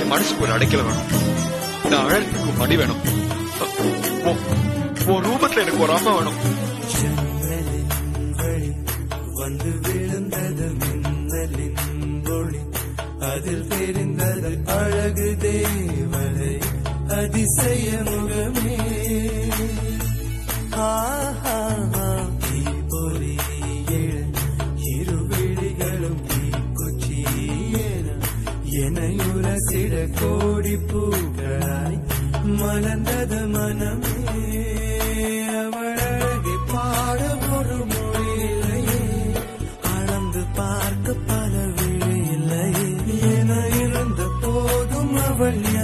என் மனசுக்கு ஒரு அடைக்கல வேணும் நான் அழகுக்கு ஒரு மடி வேணும் உன் உன் ரூபத்துல எனக்கு ஒரு அம்மா வேணும் ஜன்னலின் வழி வந்து விழுந்தது மின்னலின் ஒளி அதில் தெரிந்தது அழகு தேவதை அதிசய முகமே ஆஹா தீப்பொறி எழ இரு விழிகளும் தீக்குச்சி என எனையுரசிட கோடி பூக்களாய் மலர்ந்தது மனமே அவள் அழகை பாட ஒரு மொழி இல்லையே அளந்து பார்க்க பல விழி இல்லையே என இருந்த போதும் அவள்